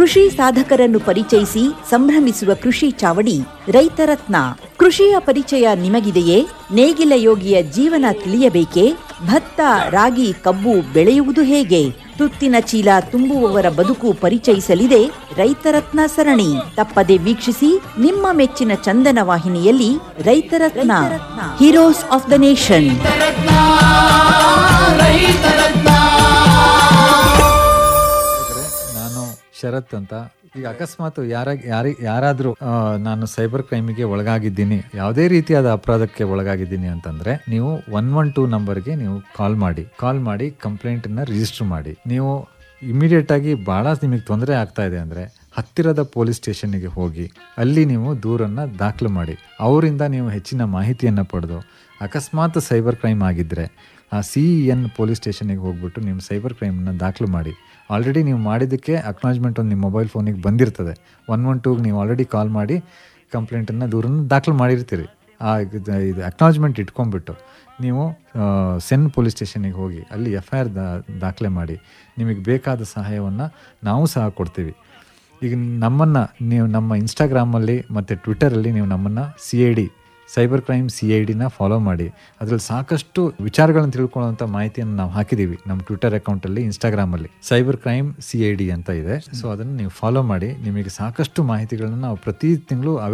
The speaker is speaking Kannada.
ಕೃಷಿ ಸಾಧಕರನ್ನು ಪರಿಚಯಿಸಿ ಸಂಭ್ರಮಿಸುವ ಕೃಷಿ ಚಾವಡಿ ರೈತರತ್ನ ಕೃಷಿಯ ಪರಿಚಯ ನಿಮಗಿದೆಯೇ ನೇಗಿಲ ಯೋಗಿಯ ಜೀವನ ತಿಳಿಯಬೇಕೇ ಭತ್ತ ರಾಗಿ ಕಬ್ಬು ಬೆಳೆಯುವುದು ಹೇಗೆ ತುತ್ತಿನ ಚೀಲ ತುಂಬುವವರ ಬದುಕು ಪರಿಚಯಿಸಲಿದೆ ರೈತರತ್ನ ಸರಣಿ ತಪ್ಪದೆ ವೀಕ್ಷಿಸಿ ನಿಮ್ಮ ಮೆಚ್ಚಿನ ಚಂದನ ವಾಹಿನಿಯಲ್ಲಿ Raitharatna heroes of the nation ನಾನು ಶರತ್ ಅಂತ ಈಗ ಅಕಸ್ಮಾತ್ ಯಾರ ಯಾರಿ ಯಾರಾದರೂ ನಾನು ಸೈಬರ್ ಕ್ರೈಮಿಗೆ ಒಳಗಾಗಿದ್ದೀನಿ ಯಾವುದೇ ರೀತಿಯಾದ ಅಪರಾಧಕ್ಕೆ ಒಳಗಾಗಿದ್ದೀನಿ ಅಂತಂದ್ರೆ ನೀವು ಒನ್ ಒನ್ ಟೂ ನಂಬರ್ಗೆ ನೀವು ಕಾಲ್ ಮಾಡಿ ಕಾಲ್ ಮಾಡಿ ಕಂಪ್ಲೇಂಟನ್ನು ರಿಜಿಸ್ಟರ್ ಮಾಡಿ ನೀವು ಇಮಿಡಿಯೇಟ್ ಆಗಿ ಭಾಳ ನಿಮಗೆ ತೊಂದರೆ ಆಗ್ತಾ ಇದೆ ಅಂದರೆ ಹತ್ತಿರದ ಪೊಲೀಸ್ ಸ್ಟೇಷನ್ನಿಗೆ ಹೋಗಿ ಅಲ್ಲಿ ನೀವು ದೂರನ್ನು ದಾಖಲು ಮಾಡಿ ಅವರಿಂದ ನೀವು ಹೆಚ್ಚಿನ ಮಾಹಿತಿಯನ್ನು ಪಡೆದು ಅಕಸ್ಮಾತ್ ಸೈಬರ್ ಕ್ರೈಮ್ ಆಗಿದ್ದರೆ ಆ ಸಿ ಎನ್ ಪೊಲೀಸ್ ಸ್ಟೇಷನ್ಗೆ ಹೋಗ್ಬಿಟ್ಟು ನಿಮ್ಮ ಸೈಬರ್ ಕ್ರೈಮನ್ನು ದಾಖಲು ಮಾಡಿ ಆಲ್ರೆಡಿ ನೀವು ಮಾಡಿದ್ದಕ್ಕೆ ಅಕ್ನಾಲಜ್ಮೆಂಟ್ ಒಂದು ನಿಮ್ಮ ಮೊಬೈಲ್ ಫೋನಿಗೆ ಬಂದಿರ್ತದೆ ಒನ್ ಒನ್ ಟೂಗೆ ನೀವು ಆಲ್ರೆಡಿ ಕಾಲ್ ಮಾಡಿ ಕಂಪ್ಲೇಂಟನ್ನು ದೂರನ್ನು ದಾಖಲು ಮಾಡಿರ್ತೀರಿ ಆ ಇದು ಇದು ಅಕ್ನಾಲಜ್ಮೆಂಟ್ ಇಟ್ಕೊಂಡ್ಬಿಟ್ಟು ನೀವು ಸೆನ್ ಪೊಲೀಸ್ ಸ್ಟೇಷನಿಗೆ ಹೋಗಿ ಅಲ್ಲಿ ಎಫ್ ಐ ಆರ್ ದಾಖಲೆ ಮಾಡಿ ನಿಮಗೆ ಬೇಕಾದ ಸಹಾಯವನ್ನು ನಾವು ಸಹ ಕೊಡ್ತೀವಿ ಈಗ ನಮ್ಮನ್ನು ನೀವು ನಮ್ಮ ಇನ್ಸ್ಟಾಗ್ರಾಮಲ್ಲಿ ಮತ್ತು ಟ್ವಿಟ್ಟರಲ್ಲಿ ನೀವು ನಮ್ಮನ್ನು C I D cyber crime C I ಡಿನ ಫಾಲೋ ಮಾಡಿ ಅದರಲ್ಲಿ ಸಾಕಷ್ಟು ವಿಚಾರಗಳನ್ನು ತಿಳ್ಕೊಳ್ಳೋಂಥ ಮಾಹಿತಿಯನ್ನು ನಾವು ಹಾಕಿದ್ದೀವಿ ನಮ್ಮ ಟ್ವಿಟರ್ ಅಕೌಂಟಲ್ಲಿ ಇನ್ಸ್ಟಾಗ್ರಾಮಲ್ಲಿ cyber crime C I D ಅಂತ ಇದೆ ಸೊ ಅದನ್ನು ನೀವು ಫಾಲೋ ಮಾಡಿ ನಿಮಗೆ ಸಾಕಷ್ಟು ಮಾಹಿತಿಗಳನ್ನು ನಾವು ಪ್ರತಿ ತಿಂಗಳು